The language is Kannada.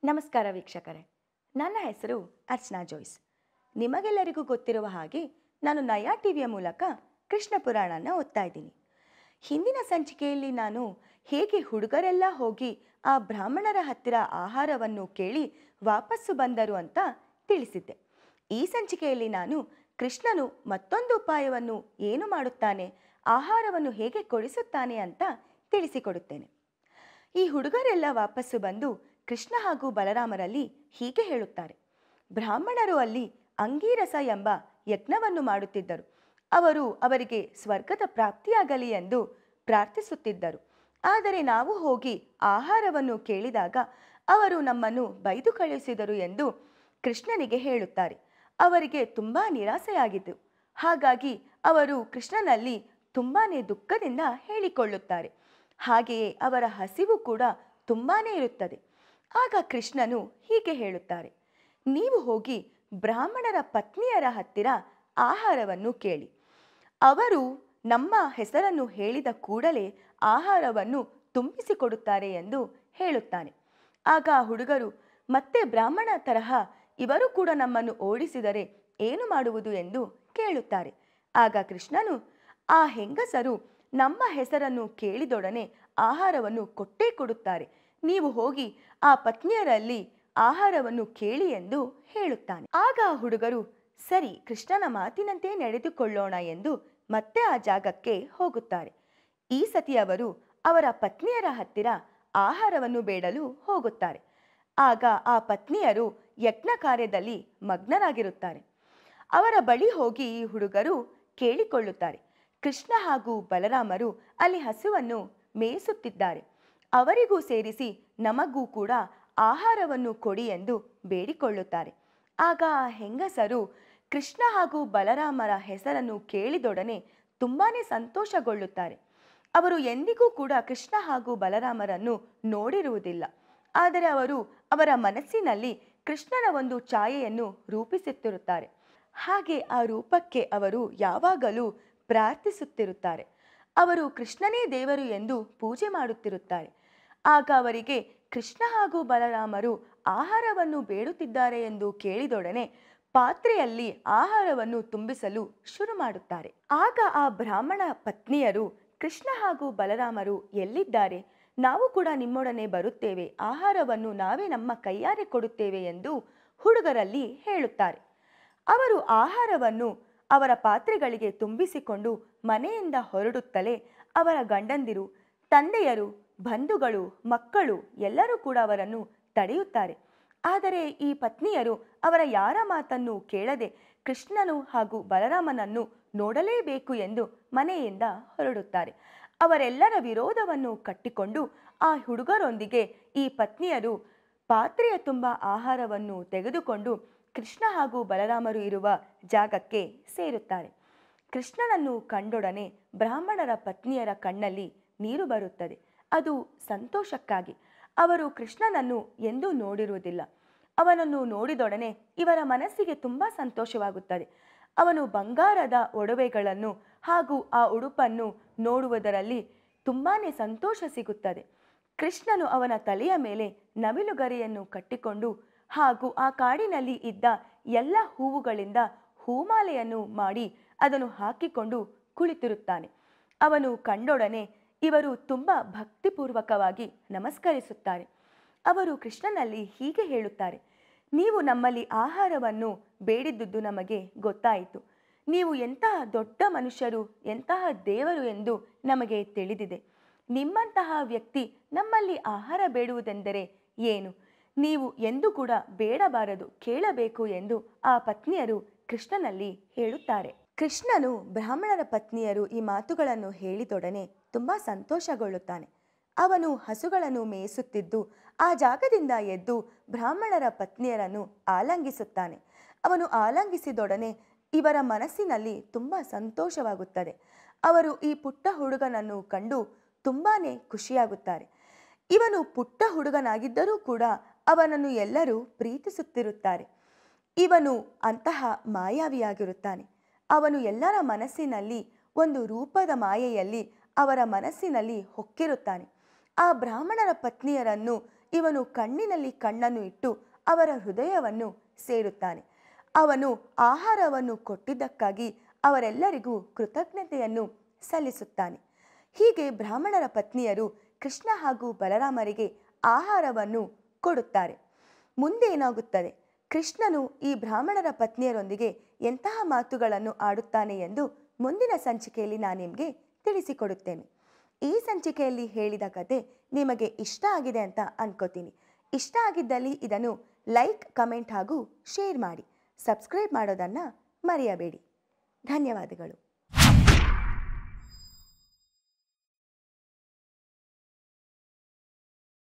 ನಮಸ್ಕಾರ ವೀಕ್ಷಕರೇ ನನ್ನ ಹೆಸರು ಅರ್ಚನಾ ಜೋಯ್ಸ್ ನಿಮಗೆಲ್ಲರಿಗೂ ಗೊತ್ತಿರುವ ಹಾಗೆ ನಾನು ನಯಾ ಟಿವಿಯ ಮೂಲಕ ಕೃಷ್ಣ ಪುರಾಣನ ಓದ್ತಾ ಇದ್ದೀನಿ ಹಿಂದಿನ ಸಂಚಿಕೆಯಲ್ಲಿ ನಾನು ಹೇಗೆ ಹುಡುಗರೆಲ್ಲ ಹೋಗಿ ಆ ಬ್ರಾಹ್ಮಣರ ಹತ್ತಿರ ಆಹಾರವನ್ನು ಕೇಳಿ ವಾಪಸ್ಸು ಬಂದರು ಅಂತ ತಿಳಿಸಿದ್ದೆ ಈ ಸಂಚಿಕೆಯಲ್ಲಿ ನಾನು ಕೃಷ್ಣನು ಮತ್ತೊಂದು ಉಪಾಯವನ್ನು ಏನು ಮಾಡುತ್ತಾನೆ ಆಹಾರವನ್ನು ಹೇಗೆ ಕೊಡಿಸುತ್ತಾನೆ ಅಂತ ತಿಳಿಸಿಕೊಡುತ್ತೇನೆ ಈ ಹುಡುಗರೆಲ್ಲ ವಾಪಸ್ಸು ಬಂದು ಕೃಷ್ಣ ಹಾಗೂ ಬಲರಾಮರಲ್ಲಿ ಹೀಗೆ ಹೇಳುತ್ತಾರೆ ಬ್ರಾಹ್ಮಣರು ಅಲ್ಲಿ ಅಂಗೀರಸ ಎಂಬ ಯಜ್ಞವನ್ನು ಮಾಡುತ್ತಿದ್ದರು ಅವರು ಅವರಿಗೆ ಸ್ವರ್ಗದ ಪ್ರಾಪ್ತಿಯಾಗಲಿ ಎಂದು ಪ್ರಾರ್ಥಿಸುತ್ತಿದ್ದರು ಆದರೆ ನಾವು ಹೋಗಿ ಆಹಾರವನ್ನು ಕೇಳಿದಾಗ ಅವರು ನಮ್ಮನ್ನು ಬೈದು ಕಳುಹಿಸಿದರು ಎಂದು ಕೃಷ್ಣನಿಗೆ ಹೇಳುತ್ತಾರೆ ಅವರಿಗೆ ತುಂಬಾ ನಿರಾಸೆಯಾಗಿತ್ತು ಹಾಗಾಗಿ ಅವರು ಕೃಷ್ಣನಲ್ಲಿ ತುಂಬಾನೇ ದುಃಖದಿಂದ ಹೇಳಿಕೊಳ್ಳುತ್ತಾರೆ ಹಾಗೆಯೇ ಅವರ ಹಸಿವು ಕೂಡ ತುಂಬಾನೇ ಇರುತ್ತದೆ ಆಗ ಕೃಷ್ಣನು ಹೀಗೆ ಹೇಳುತ್ತಾರೆ ನೀವು ಹೋಗಿ ಬ್ರಾಹ್ಮಣರ ಪತ್ನಿಯರ ಹತ್ತಿರ ಆಹಾರವನ್ನು ಕೇಳಿ ಅವರು ನಮ್ಮ ಹೆಸರನ್ನು ಹೇಳಿದ ಕೂಡಲೇ ಆಹಾರವನ್ನು ತುಂಬಿಸಿಕೊಡುತ್ತಾರೆ ಎಂದು ಹೇಳುತ್ತಾನೆ ಆಗ ಆ ಹುಡುಗರು ಮತ್ತೆ ಬ್ರಾಹ್ಮಣ ತರಹ ಇವರು ಕೂಡ ನಮ್ಮನ್ನು ಓಡಿಸಿದರೆ ಏನು ಮಾಡುವುದು ಎಂದು ಕೇಳುತ್ತಾರೆ ಆಗ ಕೃಷ್ಣನು ಆ ಹೆಂಗಸರು ನಮ್ಮ ಹೆಸರನ್ನು ಕೇಳಿದೊಡನೆ ಆಹಾರವನ್ನು ಕೊಟ್ಟೇ ಕೊಡುತ್ತಾರೆ ನೀವು ಹೋಗಿ ಆ ಪತ್ನಿಯರಲ್ಲಿ ಆಹಾರವನ್ನು ಕೇಳಿ ಎಂದು ಹೇಳುತ್ತಾನೆ ಆಗ ಆ ಹುಡುಗರು ಸರಿ ಕೃಷ್ಣನ ಮಾತಿನಂತೆ ನಡೆದುಕೊಳ್ಳೋಣ ಎಂದು ಮತ್ತೆ ಆ ಜಾಗಕ್ಕೆ ಹೋಗುತ್ತಾರೆ ಈ ಸತಿ ಅವರು ಅವರ ಪತ್ನಿಯರ ಹತ್ತಿರ ಆಹಾರವನ್ನು ಬೇಡಲು ಹೋಗುತ್ತಾರೆ ಆಗ ಆ ಪತ್ನಿಯರು ಯಜ್ಞ ಕಾರ್ಯದಲ್ಲಿ ಮಗ್ನರಾಗಿರುತ್ತಾರೆ ಅವರ ಬಳಿ ಹೋಗಿ ಈ ಹುಡುಗರು ಕೇಳಿಕೊಳ್ಳುತ್ತಾರೆ ಕೃಷ್ಣ ಹಾಗೂ ಬಲರಾಮರು ಅಲ್ಲಿ ಹಸುವನ್ನು ಮೇಯಿಸುತ್ತಿದ್ದಾರೆ ಅವರಿಗೂ ಸೇರಿಸಿ ನಮಗೂ ಕೂಡ ಆಹಾರವನ್ನು ಕೊಡಿ ಎಂದು ಬೇಡಿಕೊಳ್ಳುತ್ತಾರೆ ಆಗ ಆ ಹೆಂಗಸರು ಕೃಷ್ಣ ಹಾಗೂ ಬಲರಾಮರ ಹೆಸರನ್ನು ಕೇಳಿದೊಡನೆ ತುಂಬಾನೇ ಸಂತೋಷಗೊಳ್ಳುತ್ತಾರೆ ಅವರು ಎಂದಿಗೂ ಕೂಡ ಕೃಷ್ಣ ಹಾಗೂ ಬಲರಾಮರನ್ನು ನೋಡಿರುವುದಿಲ್ಲ ಆದರೆ ಅವರು ಅವರ ಮನಸ್ಸಿನಲ್ಲಿ ಕೃಷ್ಣನ ಒಂದು ಛಾಯೆಯನ್ನು ರೂಪಿಸುತ್ತಿರುತ್ತಾರೆ ಹಾಗೆ ಆ ರೂಪಕ್ಕೆ ಅವರು ಯಾವಾಗಲೂ ಪ್ರಾರ್ಥಿಸುತ್ತಿರುತ್ತಾರೆ ಅವರು ಕೃಷ್ಣನೇ ದೇವರು ಎಂದು ಪೂಜೆ ಮಾಡುತ್ತಿರುತ್ತಾರೆ ಆಗ ಅವರಿಗೆ ಕೃಷ್ಣ ಹಾಗೂ ಬಲರಾಮರು ಆಹಾರವನ್ನು ಬೇಡುತ್ತಿದ್ದಾರೆ ಎಂದು ಕೇಳಿದೊಡನೆ ಪಾತ್ರೆಯಲ್ಲಿ ಆಹಾರವನ್ನು ತುಂಬಿಸಲು ಶುರು ಮಾಡುತ್ತಾರೆ ಆಗ ಆ ಬ್ರಾಹ್ಮಣ ಪತ್ನಿಯರು ಕೃಷ್ಣ ಹಾಗೂ ಬಲರಾಮರು ಎಲ್ಲಿದ್ದಾರೆ ನಾವು ಕೂಡ ನಿಮ್ಮೊಡನೆ ಬರುತ್ತೇವೆ ಆಹಾರವನ್ನು ನಾವೇ ನಮ್ಮ ಕೈಯಾರೆ ಕೊಡುತ್ತೇವೆ ಎಂದು ಹುಡುಗರಲ್ಲಿ ಹೇಳುತ್ತಾರೆ ಅವರು ಆಹಾರವನ್ನು ಅವರ ಪಾತ್ರೆಗಳಿಗೆ ತುಂಬಿಸಿಕೊಂಡು ಮನೆಯಿಂದ ಹೊರಡುತ್ತಲೇ ಅವರ ಗಂಡಂದಿರು ತಂದೆಯರು ಬಂಧುಗಳು ಮಕ್ಕಳು ಎಲ್ಲರೂ ಕೂಡ ಅವರನ್ನು ತಡೆಯುತ್ತಾರೆ ಆದರೆ ಈ ಪತ್ನಿಯರು ಅವರ ಯಾರ ಮಾತನ್ನು ಕೇಳದೆ ಕೃಷ್ಣನು ಹಾಗೂ ಬಲರಾಮನನ್ನು ನೋಡಲೇಬೇಕು ಎಂದು ಮನೆಯಿಂದ ಹೊರಡುತ್ತಾರೆ ಅವರೆಲ್ಲರ ವಿರೋಧವನ್ನು ಕಟ್ಟಿಕೊಂಡು ಆ ಹುಡುಗರೊಂದಿಗೆ ಈ ಪತ್ನಿಯರು ಪಾತ್ರೆಯ ತುಂಬ ಆಹಾರವನ್ನು ತೆಗೆದುಕೊಂಡು ಕೃಷ್ಣ ಹಾಗೂ ಬಲರಾಮರು ಇರುವ ಜಾಗಕ್ಕೆ ಸೇರುತ್ತಾರೆ ಕೃಷ್ಣನನ್ನು ಕಂಡೊಡನೆ ಬ್ರಾಹ್ಮಣರ ಪತ್ನಿಯರ ಕಣ್ಣಲ್ಲಿ ನೀರು ಬರುತ್ತದೆ ಅದು ಸಂತೋಷಕ್ಕಾಗಿ ಅವರು ಕೃಷ್ಣನನ್ನು ಎಂದೂ ನೋಡಿರುವುದಿಲ್ಲ ಅವನನ್ನು ನೋಡಿದೊಡನೆ ಇವರ ಮನಸ್ಸಿಗೆ ತುಂಬ ಸಂತೋಷವಾಗುತ್ತದೆ ಅವನು ಬಂಗಾರದ ಒಡವೆಗಳನ್ನು ಹಾಗೂ ಆ ಉಡುಪನ್ನು ನೋಡುವುದರಲ್ಲಿ ತುಂಬಾನೇ ಸಂತೋಷ ಸಿಗುತ್ತದೆ ಕೃಷ್ಣನು ಅವನ ತಲೆಯ ಮೇಲೆ ನವಿಲುಗರೆಯನ್ನು ಕಟ್ಟಿಕೊಂಡು ಹಾಗೂ ಆ ಕಾಡಿನಲ್ಲಿ ಇದ್ದ ಎಲ್ಲ ಹೂವುಗಳಿಂದ ಹೂಮಾಲೆಯನ್ನು ಮಾಡಿ ಅದನ್ನು ಹಾಕಿಕೊಂಡು ಕುಳಿತಿರುತ್ತಾನೆ ಅವನು ಕಂಡೊಡನೆ ಇವರು ತುಂಬ ಭಕ್ತಿಪೂರ್ವಕವಾಗಿ ನಮಸ್ಕರಿಸುತ್ತಾರೆ ಅವರು ಕೃಷ್ಣನಲ್ಲಿ ಹೀಗೆ ಹೇಳುತ್ತಾರೆ ನೀವು ನಮ್ಮಲ್ಲಿ ಆಹಾರವನ್ನು ಬೇಡಿದ್ದುದು ನಮಗೆ ಗೊತ್ತಾಯಿತು ನೀವು ಎಂತಹ ದೊಡ್ಡ ಮನುಷ್ಯರು ಎಂತಹ ದೇವರು ಎಂದು ನಮಗೆ ತಿಳಿದಿದೆ ನಿಮ್ಮಂತಹ ವ್ಯಕ್ತಿ ನಮ್ಮಲ್ಲಿ ಆಹಾರ ಬೇಡುವುದೆಂದರೆ ಏನು ನೀವು ಎಂದೂ ಕೂಡ ಬೇಡಬಾರದು ಕೇಳಬೇಕು ಎಂದು ಆ ಪತ್ನಿಯರು ಕೃಷ್ಣನಲ್ಲಿ ಹೇಳುತ್ತಾರೆ ಕೃಷ್ಣನು ಬ್ರಾಹ್ಮಣರ ಪತ್ನಿಯರು ಈ ಮಾತುಗಳನ್ನು ಹೇಳಿದೊಡನೆ ತುಂಬ ಸಂತೋಷಗೊಳ್ಳುತ್ತಾನೆ ಅವನು ಹಸುಗಳನ್ನು ಮೇಯಿಸುತ್ತಿದ್ದು ಆ ಜಾಗದಿಂದ ಎದ್ದು ಬ್ರಾಹ್ಮಣರ ಪತ್ನಿಯರನ್ನು ಆಲಂಗಿಸುತ್ತಾನೆ ಅವನು ಆಲಂಗಿಸಿದೊಡನೆ ಇವರ ಮನಸ್ಸಿನಲ್ಲಿ ತುಂಬ ಸಂತೋಷವಾಗುತ್ತದೆ ಅವರು ಈ ಪುಟ್ಟ ಹುಡುಗನನ್ನು ಕಂಡು ತುಂಬಾನೇ ಖುಷಿಯಾಗುತ್ತಾರೆ ಇವನು ಪುಟ್ಟ ಹುಡುಗನಾಗಿದ್ದರೂ ಕೂಡ ಅವನನ್ನು ಎಲ್ಲರೂ ಪ್ರೀತಿಸುತ್ತಿರುತ್ತಾರೆ ಇವನು ಅಂತಹ ಮಾಯಾವಿಯಾಗಿರುತ್ತಾನೆ ಅವನು ಎಲ್ಲರ ಮನಸ್ಸಿನಲ್ಲಿ ಒಂದು ರೂಪದ ಮಾಯೆಯಲ್ಲಿ ಅವರ ಮನಸ್ಸಿನಲ್ಲಿ ಹೊಕ್ಕಿರುತ್ತಾನೆ ಆ ಬ್ರಾಹ್ಮಣರ ಪತ್ನಿಯರನ್ನು ಇವನು ಕಣ್ಣಿನಲ್ಲಿ ಕಣ್ಣನ್ನು ಇಟ್ಟು ಅವರ ಹೃದಯವನ್ನು ಸೇರುತ್ತಾನೆ ಅವನು ಆಹಾರವನ್ನು ಕೊಟ್ಟಿದ್ದಕ್ಕಾಗಿ ಅವರೆಲ್ಲರಿಗೂ ಕೃತಜ್ಞತೆಯನ್ನು ಸಲ್ಲಿಸುತ್ತಾನೆ ಹೀಗೆ ಬ್ರಾಹ್ಮಣರ ಪತ್ನಿಯರು ಕೃಷ್ಣ ಹಾಗೂ ಬಲರಾಮರಿಗೆ ಆಹಾರವನ್ನು ಕೊಡುತ್ತಾರೆ ಮುಂದೆ ಏನಾಗುತ್ತದೆ ಕೃಷ್ಣನು ಈ ಬ್ರಾಹ್ಮಣರ ಪತ್ನಿಯರೊಂದಿಗೆ ಎಂತಹ ಮಾತುಗಳನ್ನು ಆಡುತ್ತಾನೆ ಎಂದು ಮುಂದಿನ ಸಂಚಿಕೆಯಲ್ಲಿ ನಾನು ನಿಮಗೆ ತಿಳಿಸಿಕೊಡುತ್ತೇನೆ ಈ ಸಂಚಿಕೆಯಲ್ಲಿ ಹೇಳಿದ ಕತೆ ನಿಮಗೆ ಇಷ್ಟ ಆಗಿದೆ ಅಂತ ಅನ್ಕೋತೀನಿ ಇಷ್ಟ ಆಗಿದ್ದಲ್ಲಿ ಇದನ್ನು ಲೈಕ್ ಕಮೆಂಟ್ ಹಾಗೂ ಶೇರ್ ಮಾಡಿ ಸಬ್ಸ್ಕ್ರೈಬ್ ಮಾಡೋದನ್ನು ಮರೆಯಬೇಡಿ ಧನ್ಯವಾದಗಳು